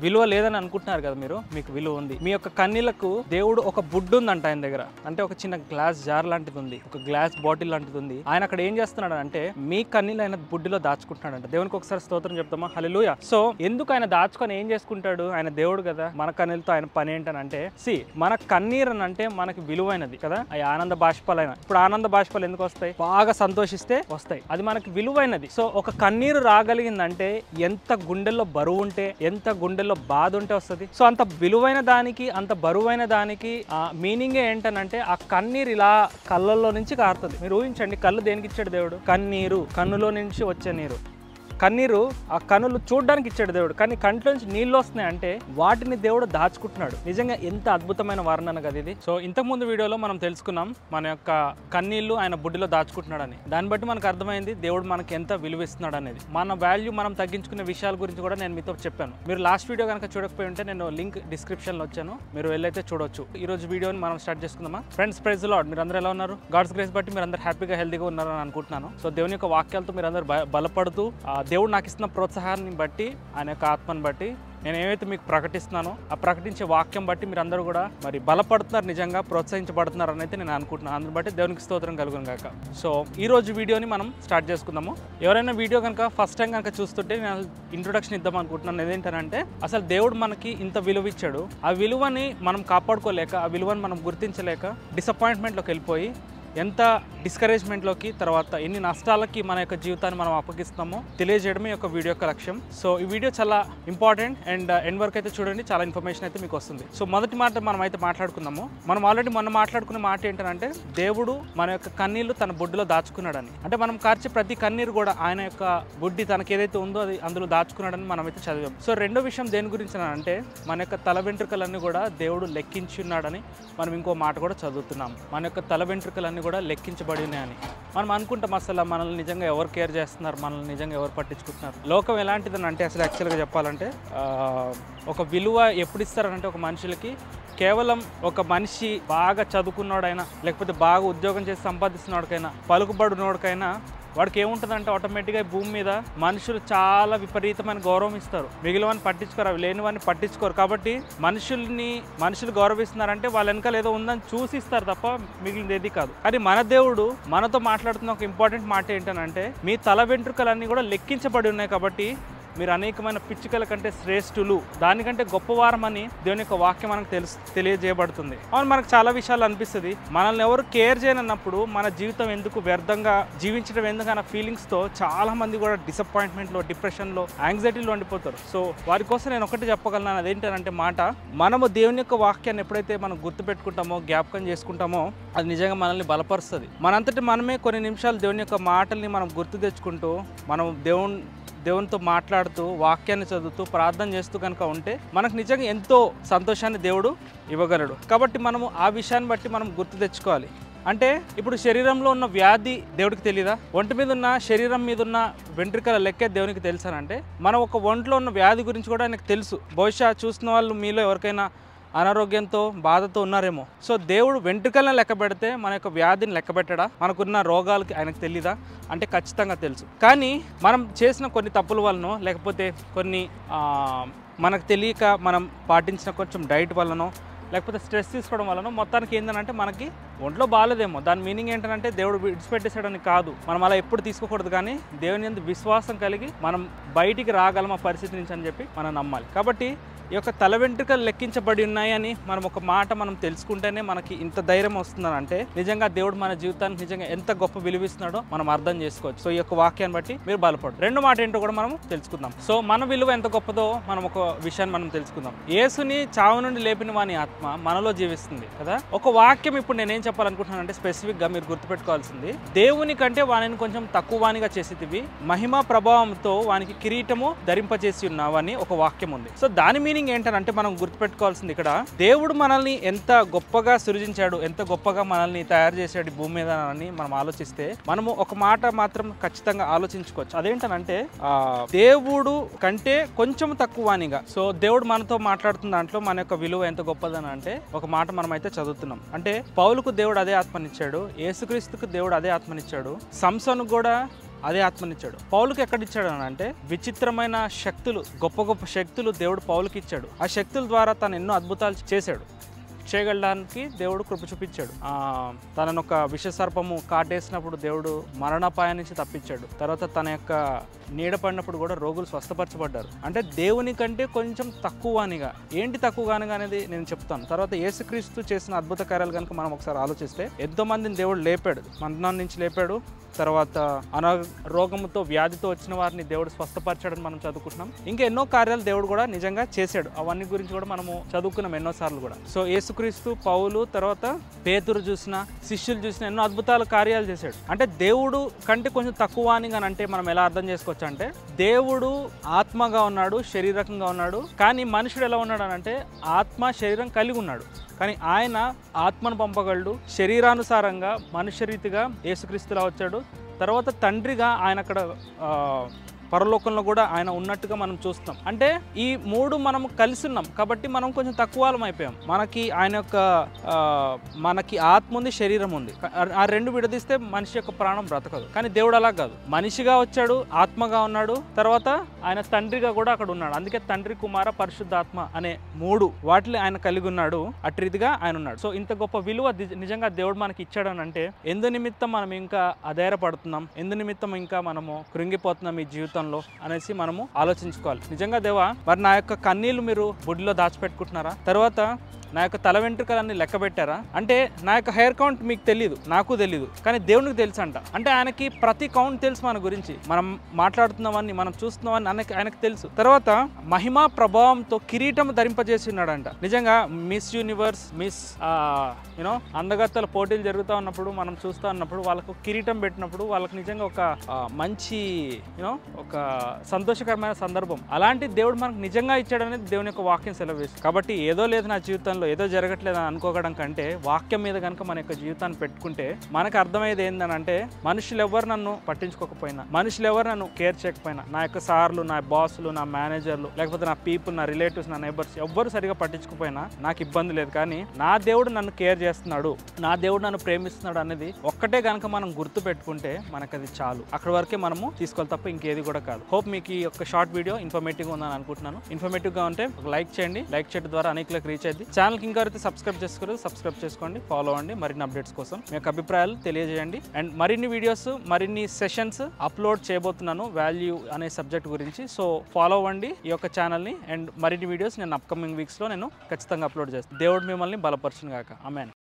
విలువ లేదని అనుకుంటున్నారు కదా మీరు మీకు విలువ ఉంది మీ యొక్క కన్నీళ్లకు దేవుడు ఒక బుడ్డు ఉందంట ఆయన దగ్గర అంటే ఒక చిన్న గ్లాస్ జార్ లాంటిది ఉంది ఒక గ్లాస్ బాటిల్ లాంటిది ఉంది ఆయన అక్కడ ఏం చేస్తున్నాడు అంటే మీ కన్నీళ్ళు ఆయన బుడ్డిలో దాచుకుంటున్నాడంట దేవునికి ఒకసారి స్తోత్రం చెప్తామా హల్లెలూయా సో ఎందుకు ఆయన దాచుకొని ఏం చేసుకుంటాడు ఆయన దేవుడు కదా మన కన్నీళ్ళతో ఆయన పని ఏంటనంటే సి మన కన్నీరు అని అంటే మనకి విలువైనది కదా అవి ఆనంద బాష్పాలైన ఇప్పుడు ఆనంద బాష్పాలు ఎందుకు వస్తాయి బాగా సంతోషిస్తే వస్తాయి అది మనకి విలువైనది సో ఒక కన్నీరు రాగలిగిందంటే ఎంత గుండెల్లో బరువు ఉంటే ఎంత గుండెల్లో బాధ ఉంటే వస్తుంది సో అంత విలువైన దానికి అంత బరువైన దానికి ఆ మీనింగ్ ఏంటనంటే ఆ కన్నీరు ఇలా కళ్ళల్లో నుంచి కారుతుంది మీరు ఊహించండి కళ్ళు దేనికి ఇచ్చాడు దేవుడు కన్నీరు కన్నులో నుంచి వచ్చే నీరు కన్నీరు ఆ కన్నులు చూడడానికి ఇచ్చాడు దేవుడు కానీ కంట్లో నుంచి నీళ్ళు వస్తున్నాయి అంటే వాటిని దేవుడు దాచుకుంటున్నాడు నిజంగా ఎంత అద్భుతమైన వర్ణన కదా ఇది సో ఇంతకు ముందు వీడియోలో మనం తెలుసుకున్నాం మన యొక్క కన్నీళ్లు ఆయన బుడ్డిలో దాచుకుంటున్నాడని దాన్ని బట్టి మనకు అర్థమైంది దేవుడు మనకి ఎంత విలువ ఇస్తున్నాడు అనేది మన వాల్యూ మనం తగ్గించుకునే విషయాల గురించి కూడా నేను మీతో చెప్పాను మీరు లాస్ట్ వీడియో కనుక చూడకపోయి ఉంటే నేను లింక్ డిస్క్రిప్షన్లో వచ్చాను మీరు వెళ్ళైతే చూడొచ్చు ఈ రోజు వీడియోని మనం స్టార్ట్ చేసుకుందామా ఫ్రెండ్స్ ప్రైజ్ లాడ్ మీరు అందరూ ఎలా ఉన్నారు గాడ్స్ గ్రేస్ బట్టి మీరు అందరూ హ్యాపీగా హెల్తీగా ఉన్నారని అనుకుంటున్నాను సో దేవుని యొక్క వాక్యాలతో మీరు అందరూ బ- బలపడుతూ ఆ దేవుడు నాకు ఇస్తున్న ప్రోత్సాహాన్ని బట్టి ఆయన యొక్క ఆత్మని బట్టి నేను ఏమైతే మీకు ప్రకటిస్తున్నానో ఆ ప్రకటించే వాక్యం బట్టి మీరు అందరూ కూడా మరి బలపడుతున్నారు నిజంగా ప్రోత్సహించబడుతున్నారు అని అయితే నేను అనుకుంటున్నాను అందుని బట్టి దేవునికి స్తోత్రం కలుగును గాక సో ఈ రోజు వీడియోని మనం స్టార్ట్ చేసుకుందాము ఎవరైనా వీడియో కనుక ఫస్ట్ టైం కనుక చూస్తుంటే నేను ఇంట్రొడక్షన్ ఇద్దాం అనుకుంటున్నాను ఏంటంటే అసలు దేవుడు మనకి ఇంత విలువ ఇచ్చాడు ఆ విలువని మనం కాపాడుకోలేక ఆ విలువని మనం గుర్తించలేక డిసప్పాయింట్మెంట్లోకి వెళ్ళిపోయి ఎంత డిస్కరేజ్మెంట్లోకి తర్వాత ఎన్ని నష్టాలకి మన యొక్క జీవితాన్ని మనం అప్పగిస్తామో తెలియజేయడమే ఈ యొక్క వీడియో యొక్క లక్ష్యం సో ఈ వీడియో చాలా ఇంపార్టెంట్ అండ్ ఎండ్ వరకు అయితే చూడండి చాలా ఇన్ఫర్మేషన్ అయితే మీకు వస్తుంది సో మొదటి మాట మనం అయితే మాట్లాడుకుందాము మనం ఆల్రెడీ మొన్న మాట్లాడుకున్న మాట ఏంటంటే దేవుడు మన యొక్క కన్నీళ్లు తన బొడ్డులో దాచుకున్నాడని అంటే మనం కార్చే ప్రతి కన్నీరు కూడా ఆయన యొక్క బుడ్డి తనకి ఏదైతే ఉందో అది అందులో దాచుకున్నాడని మనం అయితే చదివాం సో రెండో విషయం దేని గురించి అని అంటే మన యొక్క తల వెంట్రుకలన్నీ కూడా దేవుడు లెక్కించి ఉన్నాడని మనం ఇంకో మాట కూడా చదువుతున్నాం మన యొక్క తల వెంట్రుకలన్నీ కూడా లెక్కించబడి ఉన్నాయని మనం అనుకుంటాం అసలు మనల్ని నిజంగా ఎవరు కేర్ చేస్తున్నారు మనల్ని నిజంగా ఎవరు పట్టించుకుంటున్నారు లోకం ఎలాంటిదని అంటే అసలు యాక్చువల్గా చెప్పాలంటే ఆ, ఒక విలువ ఎప్పుడు ఇస్తారంటే ఒక మనుషులకి కేవలం ఒక మనిషి బాగా చదువుకున్నోడైనా లేకపోతే బాగా ఉద్యోగం చేసి సంపాదిస్తున్నోడికైనా పలుకుబడినోడికైనా వాడికి ఏముంటుందంటే ఆటోమేటిక్గా ఈ భూమి మీద మనుషులు చాలా విపరీతమైన గౌరవం ఇస్తారు మిగిలినవని పట్టించుకోరు అవి లేనివని పట్టించుకోరు కాబట్టి మనుషుల్ని మనుషులు గౌరవిస్తున్నారంటే వాళ్ళ వెనకాల ఏదో ఉందని చూసి ఇస్తారు తప్ప మిగిలినది ఏది కాదు కానీ మన దేవుడు మనతో మాట్లాడుతున్న ఒక ఇంపార్టెంట్ మాట ఏంటనంటే మీ తల వెంట్రుకలన్నీ కూడా లెక్కించబడి ఉన్నాయి కాబట్టి మీరు అనేకమైన పిచ్చుకల కంటే శ్రేష్ఠులు దానికంటే గొప్పవారమని దేవుని యొక్క వాక్యం మనకు తెలుసు తెలియజేయబడుతుంది అవును మనకు చాలా విషయాలు అనిపిస్తుంది మనల్ని ఎవరు కేర్ చేయనన్నప్పుడు మన జీవితం ఎందుకు వ్యర్థంగా జీవించడం ఎందుకు అన్న ఫీలింగ్స్తో చాలా మంది కూడా డిసప్పాయింట్మెంట్లో డిప్రెషన్లో యాంగ్జైటీలో ఉండిపోతారు సో వారి కోసం నేను ఒకటి చెప్పగలను అదేంటంటే మాట మనము దేవుని యొక్క వాక్యాన్ని ఎప్పుడైతే మనం గుర్తుపెట్టుకుంటామో జ్ఞాపకం చేసుకుంటామో అది నిజంగా మనల్ని బలపరుస్తుంది మనంతటి మనమే కొన్ని నిమిషాలు దేవుని యొక్క మాటల్ని మనం గుర్తు తెచ్చుకుంటూ మనం దేవుని దేవునితో మాట్లాడుతూ వాక్యాన్ని చదువుతూ ప్రార్థన చేస్తూ కనుక ఉంటే మనకు నిజంగా ఎంతో సంతోషాన్ని దేవుడు ఇవ్వగలడు కాబట్టి మనము ఆ విషయాన్ని బట్టి మనం గుర్తు తెచ్చుకోవాలి అంటే ఇప్పుడు శరీరంలో ఉన్న వ్యాధి దేవుడికి తెలియదా ఒంటి మీద ఉన్న శరీరం మీద ఉన్న వెంట్రుకల లెక్కే దేవునికి తెలుసానంటే మనం ఒక ఒంట్లో ఉన్న వ్యాధి గురించి కూడా ఆయనకు తెలుసు బహుశా చూసిన వాళ్ళు మీలో ఎవరికైనా అనారోగ్యంతో బాధతో ఉన్నారేమో సో దేవుడు వెంట్రుకలను లెక్క పెడితే మన యొక్క వ్యాధిని లెక్క పెట్టడా మనకున్న రోగాలకి ఆయనకు తెలీదా అంటే ఖచ్చితంగా తెలుసు కానీ మనం చేసిన కొన్ని తప్పుల వలనో లేకపోతే కొన్ని ఆ, మనకు తెలియక మనం పాటించిన కొంచెం డైట్ వల్లనో లేకపోతే స్ట్రెస్ తీసుకోవడం వలన మొత్తానికి ఏంటంటే మనకి ఒంట్లో బాగాలేదేమో దాని మీనింగ్ ఏంటంటే దేవుడు విడిచిపెట్టేసాడని కాదు మనం అలా ఎప్పుడు తీసుకోకూడదు కానీ దేవుని ఎందు విశ్వాసం కలిగి మనం బయటికి రాగలం ఆ పరిస్థితి నుంచి అని చెప్పి మనం నమ్మాలి కాబట్టి ఈ యొక్క తల వెంట్రుకలు లెక్కించబడి ఉన్నాయని మనం ఒక మాట మనం తెలుసుకుంటేనే మనకి ఇంత ధైర్యం వస్తుందని అంటే నిజంగా దేవుడు మన జీవితానికి నిజంగా ఎంత గొప్ప విలువిస్తున్నాడో మనం అర్థం చేసుకోవచ్చు సో ఈ యొక్క వాక్యాన్ని బట్టి మీరు బలపడు రెండు మాట ఏంటో కూడా మనం తెలుసుకుందాం సో మన విలువ ఎంత గొప్పదో మనం ఒక విషయాన్ని మనం తెలుసుకుందాం యేసుని చావు నుండి లేపిన వాని ఆత్మ మనలో జీవిస్తుంది కదా ఒక వాక్యం ఇప్పుడు నేనేం చెప్పాలనుకుంటున్నానంటే స్పెసిఫిక్ గా మీరు గుర్తుపెట్టుకోవాల్సింది దేవుని కంటే వానిని కొంచెం తక్కువ వానిగా చేసేటివి మహిమ ప్రభావంతో వానికి కిరీటము ధరింపజేసి ఉన్నావని ఒక వాక్యం ఉంది సో దాని మీనింగ్ ఏంటంటే మనం గుర్తుపెట్టుకోవాల్సింది ఇక్కడ దేవుడు మనల్ని ఎంత గొప్పగా సృజించాడు ఎంత గొప్పగా మనల్ని తయారు చేశాడు ఈ భూమి మీద అని మనం ఆలోచిస్తే మనము ఒక మాట మాత్రం ఖచ్చితంగా ఆలోచించుకోవచ్చు అదేంటనంటే ఆ, దేవుడు కంటే కొంచెం తక్కువ వానిగా సో దేవుడు మనతో మాట్లాడుతున్న దాంట్లో మన యొక్క విలువ ఎంత గొప్పదని అంటే ఒక మాట మనం అయితే చదువుతున్నాం అంటే పౌలుకు దేవుడు అదే ఆత్మనిచ్చాడు యేసుక్రీస్తుకు దేవుడు అదే ఆత్మనిచ్చాడు సంసను కూడా అదే ఆత్మనిచ్చాడు పౌలుకి ఎక్కడిచ్చాడు అని అంటే విచిత్రమైన శక్తులు గొప్ప గొప్ప శక్తులు దేవుడు పౌలుకి ఇచ్చాడు ఆ శక్తుల ద్వారా తను ఎన్నో అద్భుతాలు చేశాడు చేయగలడానికి దేవుడు కృప చూపించాడు ఆ, తనను ఒక విషసర్పము కాటేసినప్పుడు దేవుడు మరణాపాయం నుంచి తప్పించాడు తర్వాత తన యొక్క నీడ పడినప్పుడు కూడా రోగులు స్వస్థపరచబడ్డారు అంటే దేవుని కంటే కొంచెం తక్కువనిగా ఏంటి తక్కువగానిగా అనేది నేను చెప్తాను తర్వాత యేసుక్రీస్తు చేసిన అద్భుత కార్యాలు కనుక మనం ఒకసారి ఆలోచిస్తే ఎంతో మందిని దేవుడు లేపాడు మరణం నుంచి లేపాడు తర్వాత అనా రోగముతో వ్యాధితో వచ్చిన వారిని దేవుడు స్వస్థపరచాడని మనం చదువుకుంటున్నాం ఇంకా ఎన్నో కార్యాలు దేవుడు కూడా నిజంగా చేశాడు అవన్నీ గురించి కూడా మనము చదువుకున్నాం ఎన్నో సార్లు కూడా సో యేసుక్రీస్తు పౌలు తర్వాత పేతురు చూసిన శిష్యులు చూసిన ఎన్నో అద్భుతాల కార్యాలు చేశాడు అంటే దేవుడు కంటే కొంచెం తక్కువ అని కానీ అంటే మనం ఎలా అర్థం చేసుకోవచ్చు అంటే దేవుడు ఆత్మగా ఉన్నాడు శరీరకంగా ఉన్నాడు కానీ మనుషుడు ఎలా ఉన్నాడు అని అంటే ఆత్మ శరీరం కలిగి ఉన్నాడు కానీ ఆయన ఆత్మను పంపగలడు శరీరానుసారంగా మనుష్య రీతిగా యేసుక్రీస్తులా వచ్చాడు తర్వాత తండ్రిగా ఆయన అక్కడ ఆ, పరలోకంలో కూడా ఆయన ఉన్నట్టుగా మనం చూస్తాం అంటే ఈ మూడు మనం కలిసి ఉన్నాం కాబట్టి మనం కొంచెం తక్కువ వాళ్ళం అయిపోయాం మనకి ఆయన యొక్క ఆ, మనకి ఆత్మ ఉంది శరీరం ఉంది ఆ- ఆ రెండు విడదీస్తే మనిషి యొక్క ప్రాణం బ్రతకదు కానీ దేవుడు అలా కాదు మనిషిగా వచ్చాడు ఆత్మగా ఉన్నాడు తర్వాత ఆయన తండ్రిగా కూడా అక్కడ ఉన్నాడు అందుకే తండ్రి కుమార పరిశుద్ధాత్మ అనే మూడు వాటిని ఆయన కలిగి ఉన్నాడు అటు రీతిగా ఆయన ఉన్నాడు సో ఇంత గొప్ప విలువ ది- నిజంగా దేవుడు మనకి ఇచ్చాడని అంటే ఎందు నిమిత్తం మనం ఇంకా అధైర్యపడుతున్నాం ఎందు నిమిత్తం ఇంకా మనము కృంగిపోతున్నాం ఈ జీవితంలో అనేసి మనము ఆలోచించుకోవాలి నిజంగా దేవా మరి నా యొక్క కన్నీళ్లు మీరు బుడిలో దాచిపెట్టుకుంటున్నారా తర్వాత నా యొక్క తల వెంట్రుకలన్నీ లెక్క పెట్టారా అంటే నా యొక్క హెయిర్ కౌంట్ మీకు తెలియదు నాకు తెలియదు కానీ దేవునికి తెలుసు అంట అంటే ఆయనకి ప్రతి కౌంట్ తెలుసు మన గురించి మనం మాట్లాడుతున్నామని మనం చూస్తున్నామని ఆయనకి ఆయనకు తెలుసు తర్వాత మహిమా ప్రభావంతో కిరీటం ధరింపజేసి ఉన్నాడంట నిజంగా మిస్ యూనివర్స్ మిస్ యూనో అందగత్తల పోటీలు జరుగుతూ ఉన్నప్పుడు మనం చూస్తూ ఉన్నప్పుడు వాళ్ళకు కిరీటం పెట్టినప్పుడు వాళ్ళకి నిజంగా ఒక ఆ, మంచి యూనో ఒక సంతోషకరమైన సందర్భం అలాంటి దేవుడు మనకు నిజంగా ఇచ్చాడనేది దేవుని యొక్క వాక్యం సెలవుస్తుంది కాబట్టి ఏదో లేదు నా జీవితంలో ఏదో జరగట్లేదు అని అనుకోవడం కంటే వాక్యం మీద కనుక మన యొక్క జీవితాన్ని పెట్టుకుంటే మనకు అర్థమయ్యేది ఏందని అంటే మనుషులు ఎవరు నన్ను పట్టించుకోకపోయినా మనుషులు ఎవరు నన్ను కేర్ చేయకపోయినా నా యొక్క సార్లు నా బాసులు నా మేనేజర్లు లేకపోతే నా పీపుల్ నా రిలేటివ్స్ నా నైబర్స్ ఎవ్వరు సరిగా పట్టించుకోకపోయినా నాకు ఇబ్బంది లేదు కానీ నా దేవుడు నన్ను కేర్ చేస్తున్నాడు నా దేవుడు నన్ను ప్రేమిస్తున్నాడు అనేది ఒక్కటే కనుక మనం గుర్తు పెట్టుకుంటే మనకు అది చాలు అక్కడ వరకే మనము తీసుకోవాలి తప్ప ఇంకేది కూడా కాదు హోప్ మీకు ఈ యొక్క షార్ట్ వీడియో ఇన్ఫర్మేటివ్ ఉందని అనుకుంటున్నాను ఇన్ఫర్మేటివ్ గా ఉంటే ఒక లైక్ చేయండి లైక్ చేయడం ద్వారా అనేకలకు రీచ్ అయింది ఛానల్కి ఇంకా అయితే సబ్స్క్రైబ్ చేసుకోరు సబ్స్క్రైబ్ చేసుకోండి ఫాలో అవ్వండి మరిన్ని అప్డేట్స్ కోసం మీ యొక్క అభిప్రాయాలు తెలియజేయండి అండ్ మరిన్ని వీడియోస్ మరిన్ని సెషన్స్ అప్లోడ్ చేయబోతున్నాను వాల్యూ అనే సబ్జెక్ట్ గురించి సో ఫాలో అవ్వండి ఈ యొక్క ఛానల్ని అండ్ మరిన్ని వీడియోస్ నేను అప్కమింగ్ వీక్స్లో నేను ఖచ్చితంగా అప్లోడ్ చేస్తాను దేవుడు మిమ్మల్ని బలపరచును గాక ఆమెన్